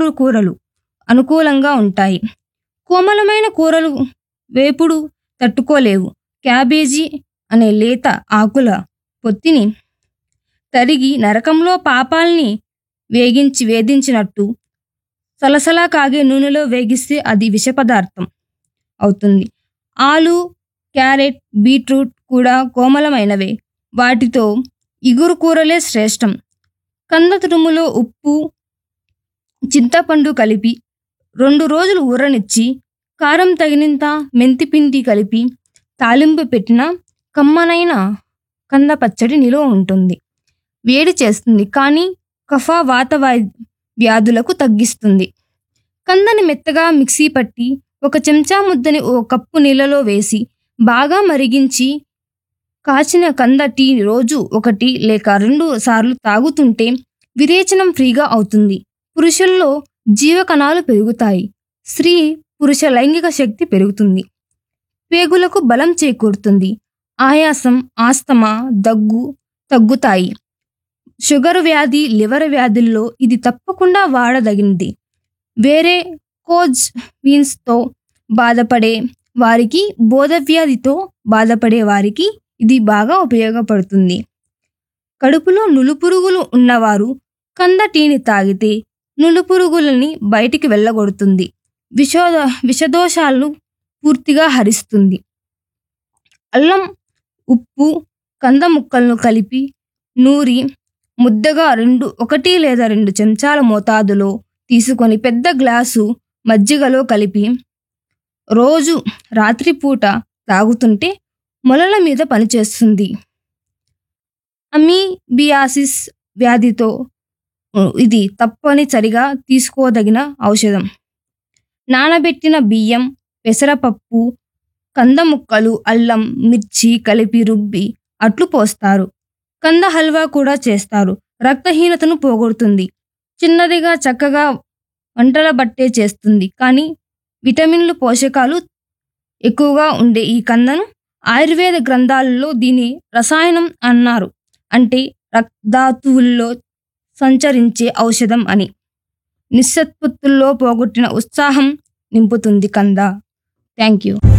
ఇగురు కూరలు అనుకూలంగా ఉంటాయి కోమలమైన కూరలు వేపుడు తట్టుకోలేవు క్యాబేజీ అనే లేత ఆకుల పొత్తిని తరిగి నరకంలో పాపాల్ని వేగించి వేధించినట్టు సలసలా కాగే నూనెలో వేగిస్తే అది విష పదార్థం అవుతుంది ఆలు క్యారెట్ బీట్రూట్ కూడా కోమలమైనవే వాటితో ఇగురు కూరలే శ్రేష్టం కంద తురుములో ఉప్పు చింతపండు కలిపి రెండు రోజులు ఊరనిచ్చి కారం తగినంత మెంతిపిండి కలిపి తాలింపు పెట్టిన కమ్మనైన కంద పచ్చడి నిలువ ఉంటుంది వేడి చేస్తుంది కానీ కఫ వాత వా- వ్యాధులకు తగ్గిస్తుంది కందని మెత్తగా మిక్సీ పట్టి ఒక చెంచా ముద్దని ఓ కప్పు నీళ్ళలో వేసి బాగా మరిగించి కాచిన కంద టీ రోజు ఒకటి లేక రెండు సార్లు తాగుతుంటే విరేచనం ఫ్రీగా అవుతుంది పురుషుల్లో జీవకణాలు పెరుగుతాయి స్త్రీ పురుష లైంగిక శక్తి పెరుగుతుంది పేగులకు బలం చేకూరుతుంది ఆయాసం ఆస్తమా దగ్గు తగ్గుతాయి షుగర్ వ్యాధి లివర్ వ్యాధుల్లో ఇది తప్పకుండా వాడదగినది వేరే కోజ్ వీన్స్తో బాధపడే వారికి బోధవ్యాధితో బాధపడే వారికి ఇది బాగా ఉపయోగపడుతుంది కడుపులో నులుపురుగులు ఉన్నవారు కంద టీని తాగితే నులుపురుగులని బయటికి వెళ్ళగొడుతుంది విషోద విషదోషాలను పూర్తిగా హరిస్తుంది అల్లం ఉప్పు కంద ముక్కలను కలిపి నూరి ముద్దగా రెండు ఒకటి లేదా రెండు చెంచాల మోతాదులో తీసుకొని పెద్ద గ్లాసు మజ్జిగలో కలిపి రోజు రాత్రిపూట తాగుతుంటే మొలల మీద పనిచేస్తుంది అమీబియాసిస్ వ్యాధితో ఉ, ఇది తప్పనిసరిగా తీసుకోదగిన ఔషధం నానబెట్టిన బియ్యం పెసరపప్పు కంద ముక్కలు అల్లం మిర్చి కలిపి రుబ్బి అట్లు పోస్తారు కంద హల్వా కూడా చేస్తారు రక్తహీనతను పోగొడుతుంది చిన్నదిగా చక్కగా వంటల బట్టే చేస్తుంది కానీ విటమిన్లు పోషకాలు ఎక్కువగా ఉండే ఈ కందను ఆయుర్వేద గ్రంథాలలో దీని రసాయనం అన్నారు అంటే రక్తధాతువుల్లో సంచరించే ఔషధం అని నిస్సత్పత్తుల్లో పోగొట్టిన ఉత్సాహం నింపుతుంది కంద థ్యాంక్ యూ